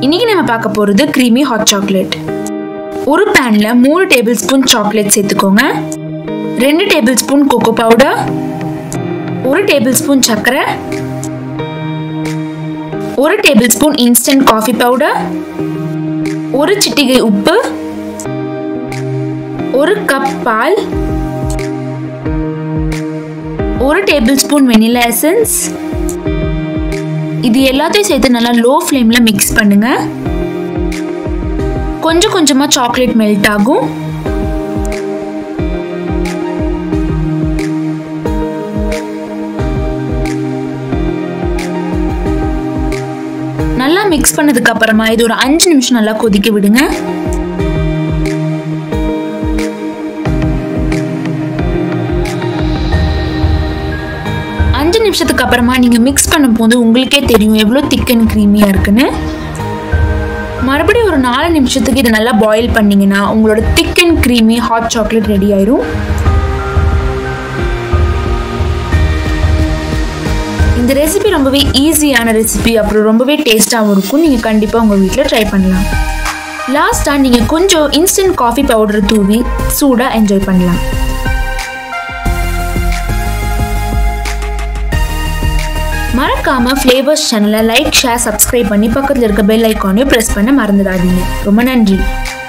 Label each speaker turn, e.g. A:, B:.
A: இன்னைக்கு நம்ம பார்க்க போகிறது க்ரீமி ஹாட் சாக்லேட் ஒரு பேனில் மூணு டேபிள் ஸ்பூன் சாக்லேட் சேர்த்துக்கோங்க ரெண்டு டேபிள் ஸ்பூன் கோகோ பவுடர் ஒரு டேபிள் ஸ்பூன் சர்க்கரை ஒரு tablespoon instant coffee powder ஒரு சிட்டிகை உப்பு ஒரு கப் பால் ஒரு டேபிள் ஸ்பூன் வெனிலா எசன்ஸ் இது எல்லாத்தையும் சேர்த்து நல்லா லோ ஃப்ளேமில் மிக்ஸ் பண்ணுங்க கொஞ்சம் கொஞ்சமாக சாக்லேட் மெல்ட் ஆகும் நல்லா மிக்ஸ் பண்ணதுக்கு அப்புறமா இது ஒரு அஞ்சு நிமிஷம் நல்லா கொதிக்க விடுங்க அஞ்சு நிமிஷத்துக்கு அப்புறமா நீங்கள் மிக்ஸ் பண்ணும்போது உங்களுக்கே தெரியும் எவ்வளோ திக் அண்ட் க்ரீமியாக இருக்குன்னு மறுபடியும் ஒரு நாலு நிமிஷத்துக்கு இதை நல்லா பாயில் பண்ணிங்கன்னா உங்களோட thick and creamy hot chocolate ready ஆயிரும் இந்த ரெசிபி ரொம்பவே ஈஸியான ரெசிபி அப்புறம் ரொம்பவே டேஸ்ட்டாகவும் இருக்கும் நீங்கள் கண்டிப்பாக உங்கள் வீட்டில் ட்ரை பண்ணலாம் லாஸ்ட்டாக நீங்கள் கொஞ்சம் இன்ஸ்டன்ட் காஃபி பவுடர் தூவி சூடாக என்ஜாய் பண்ணலாம் மறக்காம ஃப்ளேவர்ஸ் சேனலை லைக் ஷேர் சப்ஸ்கிரைப் பண்ணி பக்கத்தில் இருக்க பெல் ஐக்கானையும் ப்ரெஸ் பண்ண மறந்துடாதீங்க ரொம்ப நன்றி